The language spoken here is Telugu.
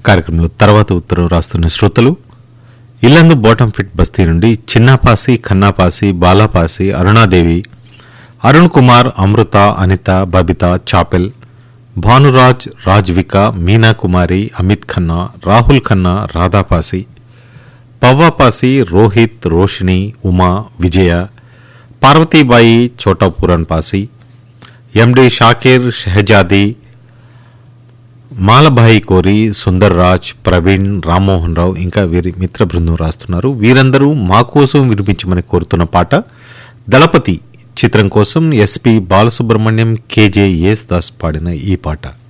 కార్యక్రమంలో తర్వాత ఉత్తరం రాస్తున్న శ్రోతలు ఇల్లందు బోటం ఫిట్ బస్తీ నుండి చిన్నాపాసి ఖన్నాపాసి బాలాపాసి అరుణాదేవి అరుణ్ కుమార్ అమృత అనిత బబిత చాపెల్ భానురాజ్ రాజ్విక మీనా కుమారి అమిత్ ఖన్నా రాహుల్ ఖన్నా రాధాపాసి పవ్వాపాసి రోహిత్ రోషిణి ఉమా విజయ పార్వతీబాయి చోటాపురన్ పాసి ఎండి షాకీర్ షెహజాది మాలభాయి కోరి సుందర్ రాజ్ ప్రవీణ్ రామ్మోహన్ రావు ఇంకా వీరి మిత్ర బృందం రాస్తున్నారు వీరందరూ మా కోసం వినిపించమని కోరుతున్న పాట దళపతి చిత్రం కోసం SP Balasubrahmanyam KJ Yesudas పాడిన ఈ పాట